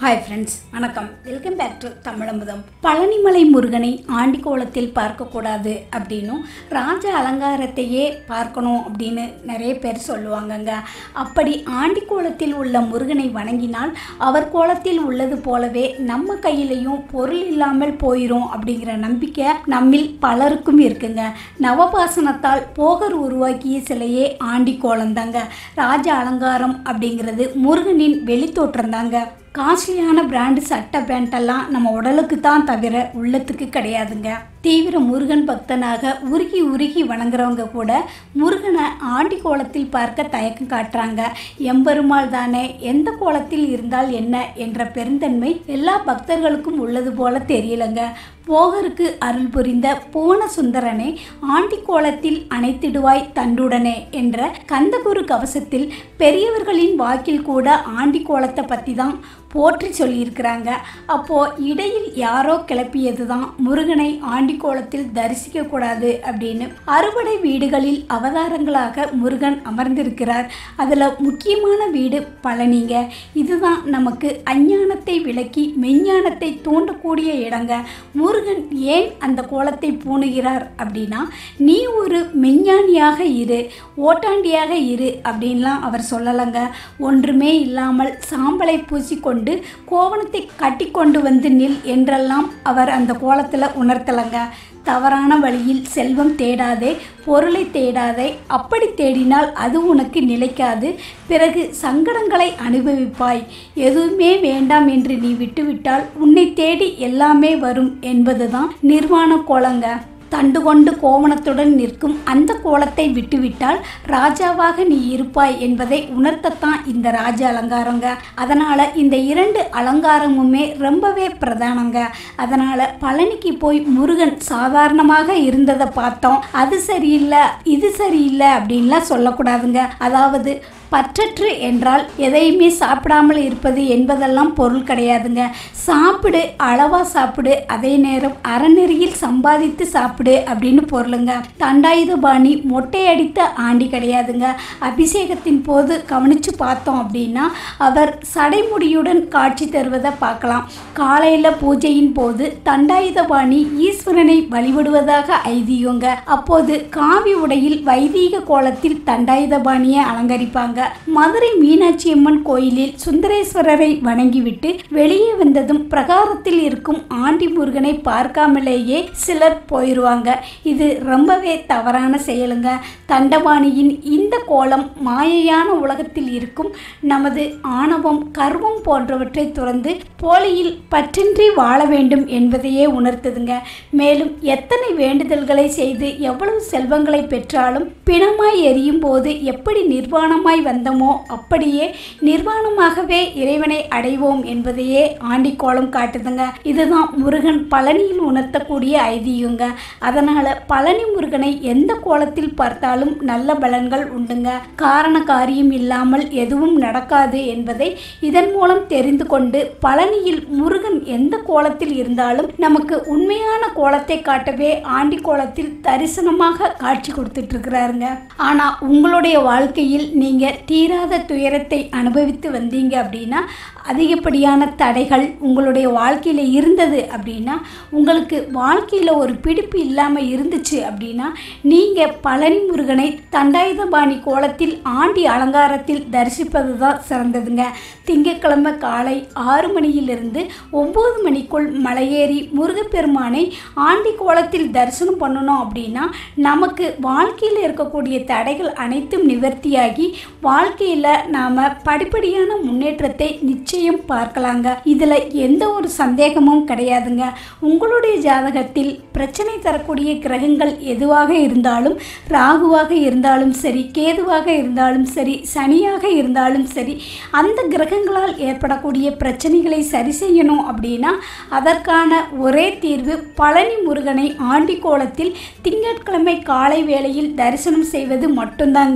hi friends வணக்கம் welcome back to Tamizhamudham Palanimalai முருகனை ஆண்டிக்கோலத்தில் பார்க்கக்கூடாது அப்படின்னும் ராஜ அலங்காரத்தையே பார்க்கணும் அப்படின்னு நிறைய பேர் சொல்லுவாங்கங்க அப்படி ஆண்டிக்கோலத்தில் உள்ள முருகனை வணங்கினால் அவர் கோலத்தில் உள்ளது போலவே நம்ம கையிலையும் பொருள் இல்லாமல் போயிடும் அப்படிங்கிற நம்பிக்கை நம்மில் பலருக்கும் இருக்குங்க நவபாசனத்தால் போகர் உருவாக்கிய சிலையே ஆண்டிக்கோலம் தாங்க ராஜ அலங்காரம் அப்படிங்கிறது முருகனின் வெளித்தோற்றம் தாங்க காஸ்ட்லியான பிராண்டு சட்டை பேண்டெல்லாம் நம்ம உடலுக்கு தான் தவிர உள்ளத்துக்கு கிடையாதுங்க தீவிர முருகன் பக்தனாக உருகி உருகி வணங்குறவங்க கூட முருகனை ஆண்டி கோலத்தில் பார்க்க தயக்கம் காட்டுறாங்க எம்பெருமாள் தானே எந்த கோலத்தில் இருந்தால் என்ன என்ற பெருந்தன்மை எல்லா பக்தர்களுக்கும் உள்ளது போல தெரியலங்க போகருக்கு அருள் புரிந்த புவன சுந்தரனை ஆண்டி கோலத்தில் அணைத்திடுவாய் தண்டுடனே என்ற கந்தகுரு கவசத்தில் பெரியவர்களின் வாக்கில் கூட ஆண்டி கோலத்தை பற்றி தான் போற்றி சொல்லியிருக்கிறாங்க அப்போ இடையில் யாரோ கிளப்பியது தான் முருகனை ஆண்டி கோலத்தில் தரிசிக்க கூடாது அப்படின்னு அறுபடை வீடுகளில் அவதாரங்களாக முருகன் அமர்ந்திருக்கிறார் அதில் முக்கியமான வீடு பழனிங்க இதுதான் நமக்கு அஞ்ஞானத்தை விளக்கி மெஞ்ஞானத்தை தூண்டக்கூடிய இடங்க முருகன் ஏன் அந்த கோலத்தை பூணுகிறார் அப்படின்னா நீ ஒரு மெஞ்ஞானியாக இரு ஓட்டாண்டியாக இரு அப்படின்லாம் அவர் சொல்லலைங்க ஒன்றுமே இல்லாமல் சாம்பலை பூசிக்கொண்டு கோவணத்தை கட்டி கொண்டு வந்து நில் என்றெல்லாம் அவர் அந்த கோலத்தில் உணர்த்தலைங்க தவறான வழியில் செல்வம் தேடாதே பொருளை தேடாதே அப்படி தேடினால் அது உனக்கு நிலைக்காது பிறகு சங்கடங்களை அனுபவிப்பாய் எதுவுமே வேண்டாம் என்று நீ விட்டுவிட்டால் உன்னை தேடி எல்லாமே வரும் என்பதுதான் நிர்வாண கோலங்க தண்டு கொண்டு கோவணத்துடன் நிற்கும் அந்த கோலத்தை விட்டுவிட்டால் ராஜாவாக நீ இருப்பாய் என்பதை உணர்த்தத்தான் இந்த ராஜ அலங்காரங்க அதனால் இந்த இரண்டு அலங்காரமுமே ரொம்பவே பிரதானங்க அதனால் பழனிக்கு போய் முருகன் சாதாரணமாக இருந்ததை பார்த்தோம் அது சரியில்லை இது சரியில்லை அப்படின்லாம் சொல்லக்கூடாதுங்க அதாவது பற்றற்று என்றால் எதையுமே சாப்பிடாமல் இருப்பது என்பதெல்லாம் பொருள் கிடையாதுங்க சாப்பிடு அளவாக சாப்பிடு அதே நேரம் அறநெறியில் சம்பாதித்து சாப்பிடு அப்படின்னு பொருளுங்க தண்டாயுதபாணி மொட்டை அடித்த ஆண்டி கிடையாதுங்க அபிஷேகத்தின் போது கவனித்து பார்த்தோம் அப்படின்னா அவர் சடைமுடியுடன் காட்சி தருவதை பார்க்கலாம் காலையில் பூஜையின் போது தண்டாயுதபாணி ஈஸ்வரனை வழிபடுவதாக ஐதீகங்க அப்போது காவி உடையில் வைதீக கோலத்தில் தண்டாயுதபாணியை அலங்கரிப்பாங்க மதுரை மீனாட்சி அம்மன் கோயிலில் சுந்தரேஸ்வரரை வணங்கிவிட்டு வெளியே வந்ததும் பிரகாரத்தில் இருக்கும் ஆண்டி முருகனை பார்க்காமலேயே சிலர் போயிடுவாங்க இது ரொம்பவே தவறான செயலுங்க தண்டபாணியின் இந்த கோலம் மாயையான உலகத்தில் இருக்கும் நமது ஆணவம் கர்வம் போன்றவற்றை துறந்து போலியில் பற்றின்றி வாழ வேண்டும் என்பதையே உணர்த்துதுங்க மேலும் எத்தனை வேண்டுதல்களை செய்து எவ்வளவு செல்வங்களை பெற்றாலும் பிணமாய் எரியும் போது எப்படி நிர்வாணமாய் வந்தோமோ அப்படியே நிர்வாணமாகவே இறைவனை அடைவோம் என்பதையே ஆண்டிக்கோலம் காட்டுதுங்க இதுதான் முருகன் பழனியில் உணர்த்தக்கூடிய ஐதீகங்க அதனால பழனி முருகனை எந்த கோலத்தில் பார்த்தாலும் நல்ல பலன்கள் உண்டுங்க காரண காரியம் இல்லாமல் எதுவும் நடக்காது என்பதை இதன் மூலம் தெரிந்து கொண்டு பழனியில் முருகன் எந்த கோலத்தில் இருந்தாலும் நமக்கு உண்மையான கோலத்தை காட்டவே ஆண்டி கோலத்தில் தரிசனமாக காட்சி கொடுத்துட்டு இருக்கிறாருங்க ஆனா உங்களுடைய வாழ்க்கையில் நீங்க தீராத துயரத்தை அனுபவித்து வந்தீங்க அப்படின்னா அதிகப்படியான தடைகள் உங்களுடைய வாழ்க்கையில் இருந்தது அப்படின்னா உங்களுக்கு வாழ்க்கையில் ஒரு பிடிப்பு இல்லாமல் இருந்துச்சு அப்படின்னா நீங்கள் பழனி முருகனை தண்டாயுதபாணி கோலத்தில் ஆண்டி அலங்காரத்தில் தரிசிப்பது தான் சிறந்ததுங்க திங்கட்கிழமை காலை ஆறு மணியிலிருந்து ஒம்பது மணிக்குள் மலையேறி முருகப்பெருமானை ஆண்டி கோலத்தில் தரிசனம் பண்ணணும் அப்படின்னா நமக்கு வாழ்க்கையில் இருக்கக்கூடிய தடைகள் அனைத்தும் நிவர்த்தியாகி வாழ்க்கையில் நாம் படிப்படியான முன்னேற்றத்தை நிச்சயம் பார்க்கலாங்க இதில் எந்த ஒரு சந்தேகமும் கிடையாதுங்க உங்களுடைய ஜாதகத்தில் பிரச்சனை தரக்கூடிய கிரகங்கள் எதுவாக இருந்தாலும் ராகுவாக இருந்தாலும் சரி கேதுவாக இருந்தாலும் சரி சனியாக இருந்தாலும் சரி அந்த கிரகங்களால் ஏற்படக்கூடிய பிரச்சனைகளை சரி செய்யணும் அப்படின்னா அதற்கான ஒரே தீர்வு பழனி முருகனை ஆண்டி கோலத்தில் திங்கட்கிழமை காலை வேளையில் தரிசனம் செய்வது மட்டும்தாங்க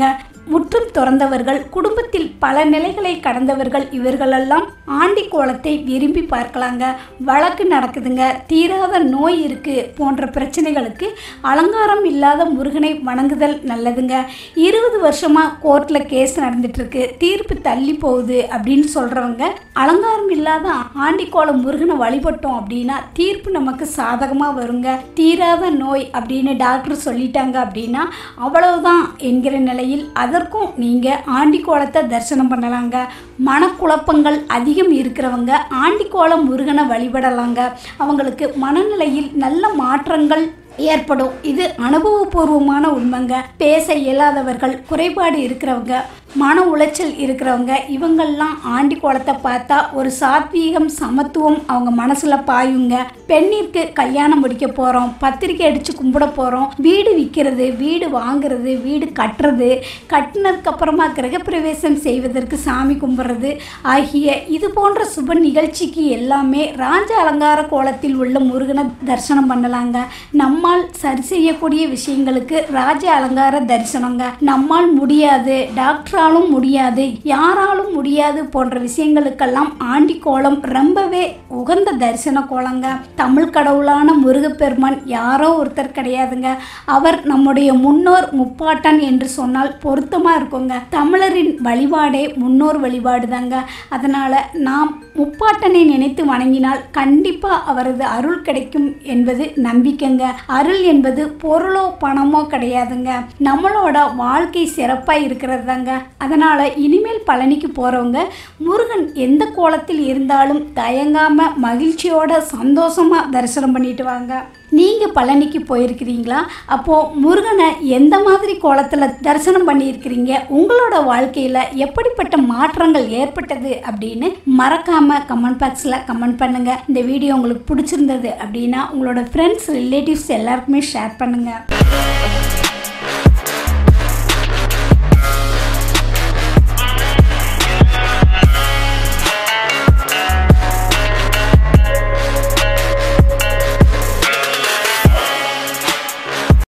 முற்றும் துறந்தவர்கள் குடும்பத்தில் பல நிலைகளை கடந்தவர்கள் இவர்களெல்லாம் ஆண்டி கோலத்தை விரும்பி பார்க்கலாங்க வழக்கு நடக்குதுங்க தீராத நோய் இருக்கு போன்ற பிரச்சனைகளுக்கு அலங்காரம் இல்லாத முருகனை வணங்குதல் நல்லதுங்க இருபது வருஷமா கோர்ட்ல கேஸ் நடந்துட்டு இருக்கு தீர்ப்பு தள்ளி போகுது அப்படின்னு சொல்றவங்க அலங்காரம் இல்லாத ஆண்டி கோலம் முருகனை வழிபட்டோம் அப்படின்னா தீர்ப்பு நமக்கு சாதகமாக வருங்க தீராத நோய் அப்படின்னு டாக்டர் சொல்லிட்டாங்க அப்படின்னா அவ்வளவுதான் என்கிற நிலையில் அதற்கும் நீங்கள் ஆண்டி கோலத்தை தரிசனம் பண்ணலாங்க மனக்குழப்பங்கள் அதிகம் இருக்கிறவங்க ஆண்டி கோலம் முருகனை வழிபடலாங்க அவங்களுக்கு மனநிலையில் நல்ல மாற்றங்கள் ஏற்படும் இது அனுபவபூர்வமான உண்மைங்க பேச இயலாதவர்கள் குறைபாடு இருக்கிறவங்க மன உளைச்சல் இருக்கிறவங்க இவங்கெல்லாம் ஆண்டி கோலத்தை பார்த்தா ஒரு சாத்வீகம் சமத்துவம் அவங்க மனசில் பாயுங்க பெண்ணிற்கு கல்யாணம் முடிக்க போகிறோம் பத்திரிக்கை அடித்து கும்பிட போகிறோம் வீடு விற்கிறது வீடு வாங்குறது வீடு கட்டுறது கட்டினதுக்கப்புறமா கிரகப்பிரவேசம் செய்வதற்கு சாமி கும்பிட்றது ஆகிய இது போன்ற சுப நிகழ்ச்சிக்கு எல்லாமே ராஜ அலங்கார கோலத்தில் உள்ள முருகனை தரிசனம் பண்ணலாங்க நம்மால் சரி செய்யக்கூடிய விஷயங்களுக்கு ராஜ அலங்கார தரிசனங்க நம்மால் முடியாது டாக்டராலும் முடியாது யாராலும் முடியாது போன்ற விஷயங்களுக்கெல்லாம் ஆண்டி கோலம் ரொம்பவே உகந்த தரிசன கோலங்க தமிழ் கடவுளான முருகப்பெருமான் யாரோ ஒருத்தர் கிடையாதுங்க அவர் நம்முடைய முன்னோர் முப்பாட்டன் என்று சொன்னால் பொருத்தமாக இருக்குங்க தமிழரின் வழிபாடே முன்னோர் வழிபாடு தாங்க அதனால் நாம் முப்பாட்டனை நினைத்து வணங்கினால் கண்டிப்பாக அவரது அருள் கிடைக்கும் என்பது நம்பிக்கைங்க அருள் என்பது பொருளோ பணமோ கிடையாதுங்க நம்மளோட வாழ்க்கை சிறப்பாக இருக்கிறது தாங்க அதனால் இனிமேல் பழனிக்கு போகிறவங்க முருகன் எந்த கோலத்தில் இருந்தாலும் தயங்காமல் மகிழ்ச்சியோட சந்தோஷமாக தரிசனம் பண்ணிட்டு வாங்க நீங்கள் பழனிக்கு போயிருக்கிறீங்களா அப்போது முருகனை எந்த மாதிரி கோலத்தில் தரிசனம் பண்ணியிருக்கிறீங்க உங்களோட வாழ்க்கையில் எப்படிப்பட்ட மாற்றங்கள் ஏற்பட்டது அப்படின்னு மறக்காமல் கமெண்ட் பாக்ஸில் கமெண்ட் பண்ணுங்கள் இந்த வீடியோ உங்களுக்கு பிடிச்சிருந்தது அப்படின்னா உங்களோட ஃப்ரெண்ட்ஸ் ரிலேட்டிவ்ஸ் எல்லாருக்குமே ஷேர் பண்ணுங்கள்